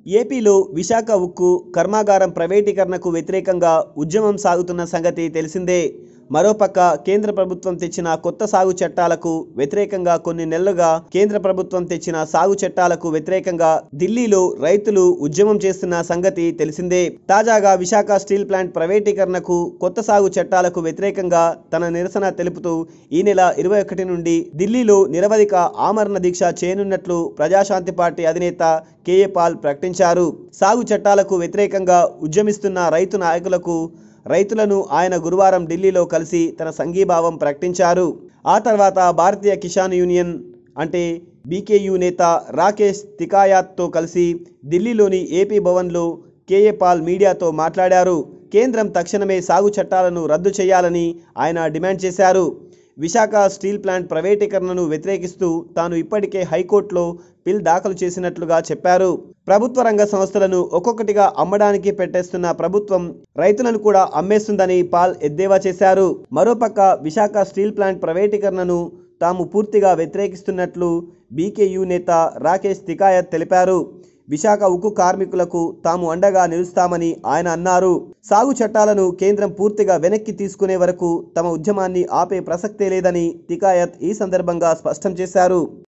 ఏపీలో విశాఖ ఉక్కు కర్మాగారం ప్రైవేటీకరణకు వ్యతిరేకంగా ఉద్యమం సాగుతున్న సంగతి తెలిసిందే మరోపక్క కేంద్ర ప్రభుత్వం తెచ్చిన కొత్త సాగు చట్టాలకు వ్యతిరేకంగా కొన్ని నెలలుగా కేంద్ర ప్రభుత్వం తెచ్చిన సాగు చట్టాలకు వ్యతిరేకంగా ఢిల్లీలో రైతులు ఉద్యమం చేస్తున్న సంగతి తెలిసిందే తాజాగా విశాఖ స్టీల్ ప్లాంట్ ప్రైవేటీకరణకు కొత్త సాగు చట్టాలకు వ్యతిరేకంగా తన నిరసన తెలుపుతూ ఈ నెల ఇరవై ఒకటి నుండి ఢిల్లీలో నిరవధిక ఆమరణ దీక్ష చేయనున్నట్లు ప్రజాశాంతి పార్టీ అధినేత కేఏ పాల్ ప్రకటించారు సాగు చట్టాలకు వ్యతిరేకంగా ఉద్యమిస్తున్న రైతు నాయకులకు రైతులను ఆయన గురువారం ఢిల్లీలో కలిసి తన సంఘీభావం ప్రకటించారు ఆ తర్వాత భారతీయ కిసాన్ యూనియన్ అంటే బీకేయూ నేత రాకేష్ తికాయాత్తో కలిసి ఢిల్లీలోని ఏపీ భవన్లో కేఏ పాల్ మీడియాతో మాట్లాడారు కేంద్రం తక్షణమే సాగు చట్టాలను రద్దు చేయాలని ఆయన డిమాండ్ చేశారు విశాఖ స్టీల్ ప్లాంట్ ప్రైవేటీకరణను వ్యతిరేకిస్తూ తాను ఇప్పటికే హైకోర్టులో బిల్ దాఖలు చేసినట్లుగా చెప్పారు ప్రభుత్వ రంగ సంస్థలను ఒక్కొక్కటిగా అమ్మడానికి పెట్టేస్తున్న ప్రభుత్వం రైతులను కూడా అమ్మేస్తుందని పాల్ ఎద్దేవా చేశారు మరోపక్క విశాఖ స్టీల్ ప్లాంట్ ప్రైవేటీకరణను తాము పూర్తిగా వ్యతిరేకిస్తున్నట్లు బీకేయూ నేత రాకేష్ తికాయత్ తెలిపారు విశాఖ ఉక్కు కార్మికులకు తాము అండగా నిలుస్తామని ఆయన అన్నారు సాగు చట్టాలను కేంద్రం పూర్తిగా వెనక్కి తీసుకునే వరకు తమ ఉద్యమాన్ని ఆపే ప్రసక్తే లేదని తికాయత్ ఈ సందర్భంగా స్పష్టం చేశారు